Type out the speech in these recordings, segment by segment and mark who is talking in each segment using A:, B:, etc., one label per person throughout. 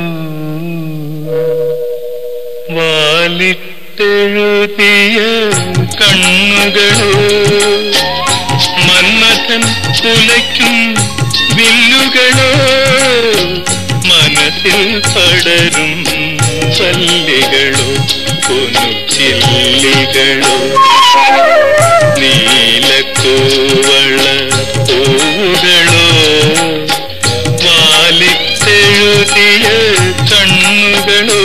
A: വാലിട്ടെഴുതിയ കണ്ണുകളോ മന്മഥൻ കുലയ്ക്കും വില്ലുകളോ മനസ്സിൽ പടരും പല്ലികളോ ചില്ലികളോ നീലക്കൂവള പൂവുകളോ വാലിട്ടെഴുതിയ കണ്ണുകളോ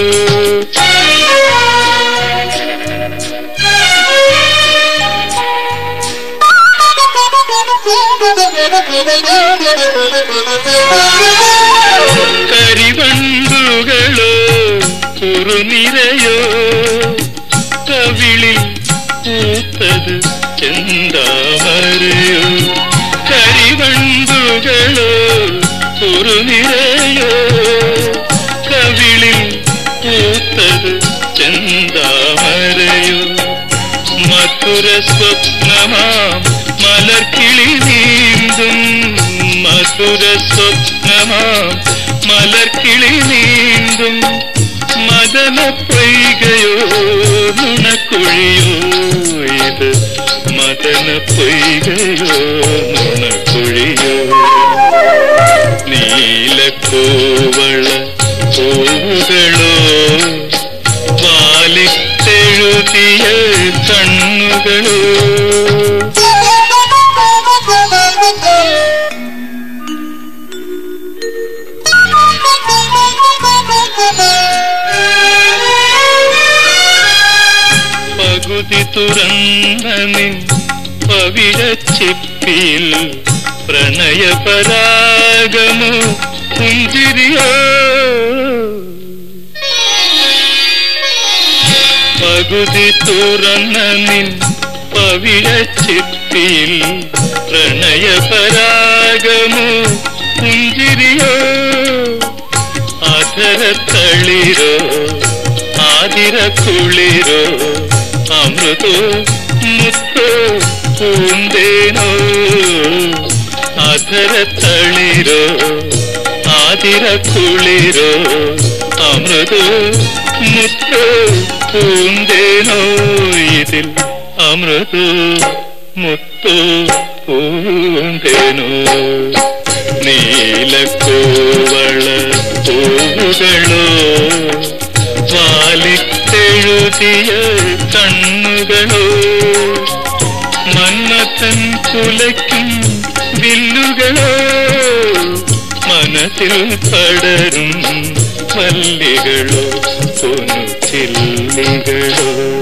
A: കരിവണ്ടുകളോ കുറുനിരയോ കവിളിൽ പൂത്തത് ചെന്താമരയോ കരിവണ്ടുകളോ കുറുനിരയോ കവിളിൽ പൂത്തത് ചെന്താമരയോ മധുര സ്വപ്നമാം മലർക്കിളി നീന്തും മധുര സ്വപ്നമാം മലർക്കിളി നീന്തും മദന പൊയ്കയോ നുണക്കുഴിയോ ഇത് മദന പൊയ്കയോ നുണക്കുഴിയോ നീലക്കോവള പൂവുകളോ വാലിട്ടെഴുതിയ കണ്ണുകളോ പകുതി തുറന്ന നിൻ പവിഴച്ചിപ്പിയിൽ പ്രണയപരാഗമോ പുഞ്ചിരിയോ പകുതി തുറന്ന നിൻ പവിഴച്ചിപ്പിയിൽ പ്രണയപരാഗമോ പുഞ്ചിരിയോ അധരത്തളിരോ ആതിര കുളിരോ അമൃതോ മുത്തോ പൂന്തേനോ അധരത്തളിരോ ആതിര കുളിരോ അമൃതോ മുത്തോ പൂന്തേനോ ഇതിൽ അമൃതോ മുത്തോ പൂന്തേനോ നീലക്കോവള പൂവുകളോ വാലിട്ടെഴുതിയ കണ്ണുകളോ മന്മഥൻ കുലയ്ക്കും വില്ലുകളോ മനസ്സിൽ പടരും പല്ലികളോ പൊന്നു ചില്ലികളോ